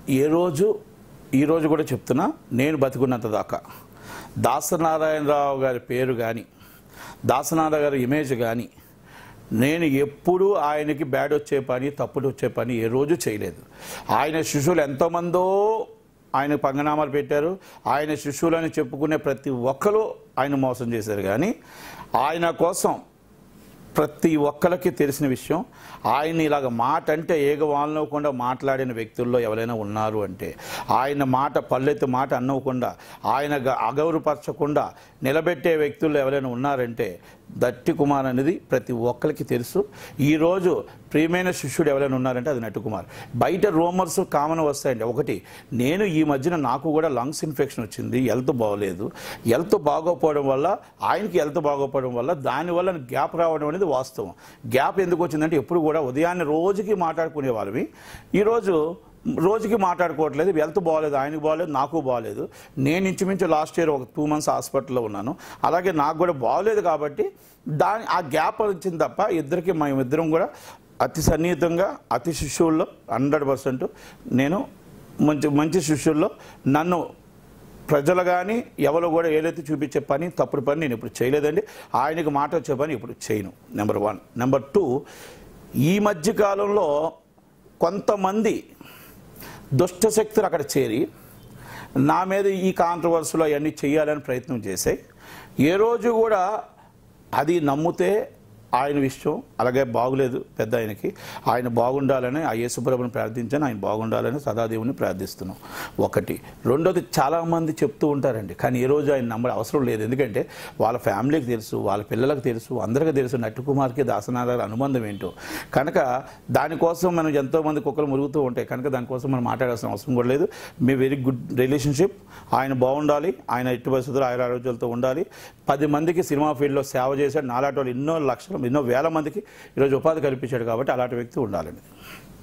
ఏ రోజు ఈ రోజు కూడా చెప్తున్నా నేను బతికున్నంత దాకా దాసనారాయణరావు గారి పేరు కానీ దాసనారాయణ గారి ఇమేజ్ కానీ నేను ఎప్పుడూ ఆయనకి బ్యాడ్ వచ్చే పని తప్పుడు వచ్చే పని ఏ రోజు చేయలేదు ఆయన శిష్యులు ఎంతోమందో ఆయన పంగనామాలు పెట్టారు ఆయన శిష్యులని చెప్పుకునే ప్రతి ఒక్కరు ఆయన మోసం చేశారు కానీ ఆయన కోసం ప్రతి ఒక్కరికి తెలిసిన విషయం ఆయన ఇలాగ మాట అంటే ఏగ వాళ్ళనవ్వకుండా మాట్లాడిన వ్యక్తుల్లో ఎవరైనా ఉన్నారు అంటే ఆయన మాట పల్లెత్తు మాట అన్నవ్వకుండా ఆయన గ- అగౌరవపరచకుండా నిలబెట్టే వ్యక్తుల్లో ఎవరైనా ఉన్నారంటే దట్టి కుమార్ అనేది ప్రతి ఒక్కరికి తెలుసు ఈరోజు ప్రియమైన శిష్యుడు ఎవరైనా ఉన్నారంటే అది నట్టు కుమార్ బయట రూమర్స్ కామన్ వస్తాయండి ఒకటి నేను ఈ మధ్యన నాకు కూడా లంగ్స్ ఇన్ఫెక్షన్ వచ్చింది హెల్త్ బాగోలేదు హెల్త్ బాగోపోవడం వల్ల ఆయనకి హెల్త్ బాగోపోవడం వల్ల దానివల్ల గ్యాప్ రావడం అనేది వాస్తవం గ్యాప్ ఎందుకు వచ్చిందంటే ఎప్పుడు కూడా ఉదయాన్నే రోజుకి మాట్లాడుకునే వాళ్ళవి ఈరోజు రోజుకి మాట్లాడుకోవట్లేదు హెల్త్ బాగోలేదు ఆయనకు బాగోలేదు నాకు బాగోలేదు నేను ఇంచుమించు లాస్ట్ ఇయర్ ఒక టూ మంత్స్ హాస్పిటల్లో ఉన్నాను అలాగే నాకు కూడా బాగోలేదు కాబట్టి దాని ఆ గ్యాప్ వచ్చింది తప్ప ఇద్దరికి మేమిద్దరం కూడా అతి సన్నిహితంగా అతి శిష్యుల్లో హండ్రెడ్ పర్సెంట్ నేను మంచి మంచి శిష్యుల్లో నన్ను ప్రజలు కానీ ఎవరు కూడా ఏదైతే చూపించే పని తప్పుడు పని నేను ఇప్పుడు చేయలేదండి ఆయనకి మాట వచ్చే పని ఇప్పుడు చేయను నెంబర్ వన్ నెంబర్ టూ ఈ మధ్య కాలంలో కొంతమంది దుష్ట శక్తులు అక్కడ చేరి నా మీద ఈ కాంట్రవర్సీలో అవన్నీ చేయాలని ప్రయత్నం చేశాయి ఏ రోజు కూడా అది నమ్మితే ఆయన విషయం అలాగే బాగులేదు పెద్ద ఆయనకి ఆయన బాగుండాలని ఆ యేసుప్రభుని ప్రార్థించాను ఆయన బాగుండాలని సదాదేవుని ప్రార్థిస్తున్నాం ఒకటి రెండోది చాలామంది చెప్తూ ఉంటారండి కానీ ఏ రోజు ఆయన నమ్మడం అవసరం లేదు ఎందుకంటే వాళ్ళ ఫ్యామిలీకి తెలుసు వాళ్ళ పిల్లలకు తెలుసు అందరికీ తెలుసు నట్టు కుమార్కి దాసనాథ అనుబంధం ఏంటో కనుక దానికోసం మనం ఎంతోమంది కుక్కలు మురుగుతూ ఉంటాయి కనుక దానికోసం మనం మాట్లాడాల్సిన అవసరం కూడా లేదు మీ వెరీ గుడ్ రిలేషన్షిప్ ఆయన బాగుండాలి ఆయన ఎట్టి పరిస్థితుల్లో ఆయన ఆరోగ్యాలతో ఉండాలి పది మందికి సినిమా ఫీల్డ్లో సేవ చేశాడు నాలాంటి వాళ్ళు ఎన్నో లక్షలు ఎన్నో వేల మందికి ఈరోజు ఉపాధి కల్పించాడు కాబట్టి అలాంటి వ్యక్తి ఉండాలండి